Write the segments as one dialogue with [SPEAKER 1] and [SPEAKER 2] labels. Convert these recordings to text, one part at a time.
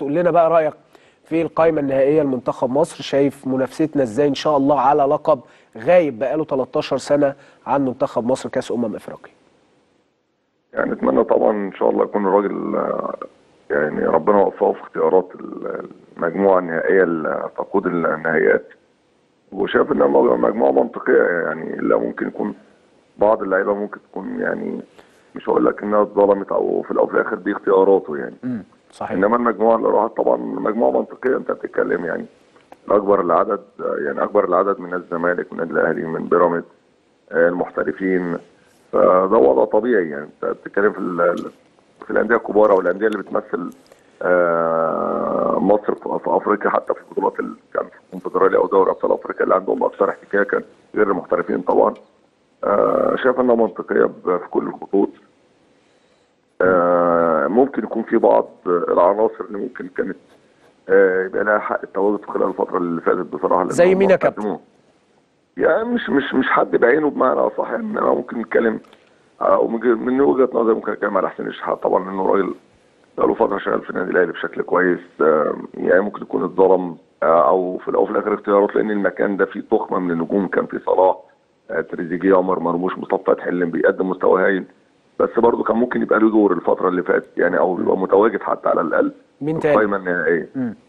[SPEAKER 1] تقول لنا بقى رايك في القائمه النهائيه لمنتخب مصر شايف منافستنا ازاي ان شاء الله على لقب غايب بقاله 13 سنه عن منتخب مصر كاس امم افريقيا
[SPEAKER 2] يعني اتمنى طبعا ان شاء الله يكون الراجل آه، يعني ربنا يوفقه في اختيارات المجموعه النهائيه اللي تقود النهائيات وشايف انها مجموعه منطقيه يعني لا ممكن يكون بعض اللعيبه ممكن تكون يعني مش هقول لك انها اتظلمت او في الاول وفي الاخر دي اختياراته يعني
[SPEAKER 1] امم صحيح
[SPEAKER 2] انما المجموعه اللي راحت طبعا مجموعه منطقيه انت بتتكلم يعني اكبر العدد يعني اكبر العدد من الزمالك من الاهلي من بيراميدز آه، المحترفين فده وضع طبيعي يعني انت بتتكلم في ال- في الانديه الكبار او الانديه اللي بتمثل آه، مصر في في افريقيا حتى في البطولات اللي كان في الكونفدراليه او دوري ابطال افريقيا اللي عندهم اكثر احتكاكا غير المحترفين طبعا آه، شايف انها منطقيه ب- في كل الخطوط آه، ممكن يكون في بعض العناصر اللي ممكن كانت آه، يبقى لها حق التواجد خلال الفتره اللي فاتت بصراحه لأن
[SPEAKER 1] زي
[SPEAKER 2] هم
[SPEAKER 1] مين يا كابتن؟
[SPEAKER 2] قدموا- يعني مش مش مش حد بعينه بمعنى اصح انما ممكن نتكلم او من من وجهه نظري ممكن اتكلم على حسين الشحات طبعا لانه راجل بقاله فتره شغال في النادي الاهلي بشكل كويس آه، يعني ممكن يكون اتظلم آه، او في الاول وفي الاخر اختيارات لان المكان ده فيه تخمه من النجوم كان فيه صلاح آه، تريزيجيه عمر مرموش مصطفى فتحي اللي بيقدم مستوى هايل بس برضه كان ممكن يبقى له دور الفتره اللي فاتت يعني او يبقى متواجد حتى على الاقل
[SPEAKER 1] مين
[SPEAKER 2] في
[SPEAKER 1] تاني؟
[SPEAKER 2] القائمه النهائيه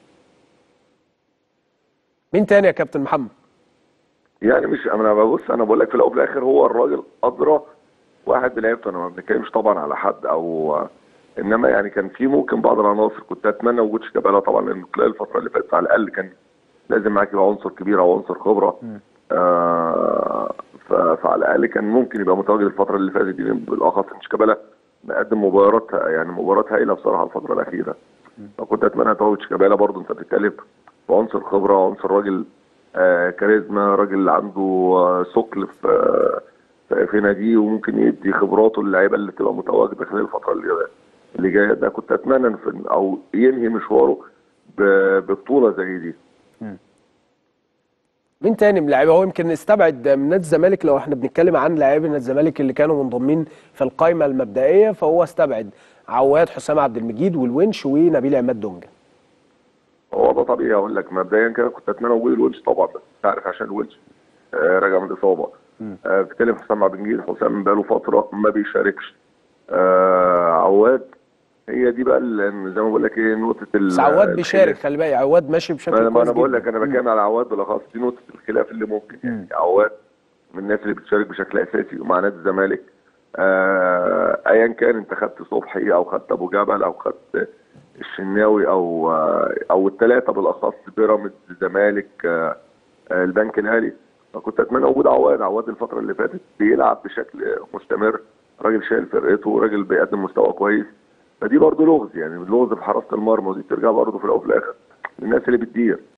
[SPEAKER 1] مين تاني يا كابتن محمد
[SPEAKER 2] يعني مش انا ببص انا بقول لك في الاول وفي الاخر هو الراجل ادرى واحد بلعيبته انا ما بنتكلمش طبعا على حد او انما يعني كان في ممكن بعض العناصر كنت اتمنى وجود شيكابالا طبعا لان خلال الفتره اللي فاتت على الاقل كان لازم معاك يبقى عنصر كبير او عنصر خبره آه ف- فعلى الاقل كان ممكن يبقى متواجد الفتره اللي فاتت دي بالاخص ان شيكابالا مقدم مباريات يعني مباريات هايله بصراحه الفتره الاخيره فكنت اتمنى تواجد شيكابالا برضه انت بتتكلم في عنصر خبره عنصر راجل آه كاريزما راجل عنده آه ثقل في آه في- في ناديه وممكن يدي خبراته للعيبه اللي تبقى متواجده خلال الفتره اللي اللي جايه ده كنت اتمنى إن في- او ينهي مشواره ب- ببطوله زي دي
[SPEAKER 1] مين تاني من اللعيبه هو يمكن استبعد من نادي الزمالك لو احنا بنتكلم عن لاعبي نادي الزمالك اللي كانوا منضمين في القائمه المبدئيه فهو استبعد عواد حسام عبد المجيد والونش ونبيل عماد دونجا
[SPEAKER 2] هو ده طبيعي اقول لك مبدئيا كده كنت اتمنى وجود الونش طبعا بس انت عارف عشان الونش آه راجع من الاصابه آه بتكلم حسام عبد المجيد حسام بقاله فتره ما بيشاركش آه عواد هي دي بقى ال- زي ما بقول لك ايه نقطه ال-
[SPEAKER 1] بس عواد بيشارك
[SPEAKER 2] الخلاف.
[SPEAKER 1] خلي بالك عواد ماشي
[SPEAKER 2] ما
[SPEAKER 1] بشكل
[SPEAKER 2] انا, ما
[SPEAKER 1] كويس
[SPEAKER 2] أنا بقول
[SPEAKER 1] جدا.
[SPEAKER 2] لك انا بتكلم على عواد بالاخص دي نقطه الخلاف اللي ممكن يعني عواد من الناس اللي بتشارك بشكل اساسي مع نادي الزمالك آه ايا كان انت خدت صبحي او خدت ابو جبل او خدت الشناوي او آه او الثلاثه بالاخص بيراميدز الزمالك آه آه البنك الاهلي فكنت اتمنى وجود عواد عواد الفتره اللي فاتت بيلعب بشكل مستمر راجل شايل فرقته راجل بيقدم مستوى كويس فدي برضه لغز يعني لغز في حراسه المرمى ودي بترجع برضه في الاول وفي الاخر للناس اللي بتدير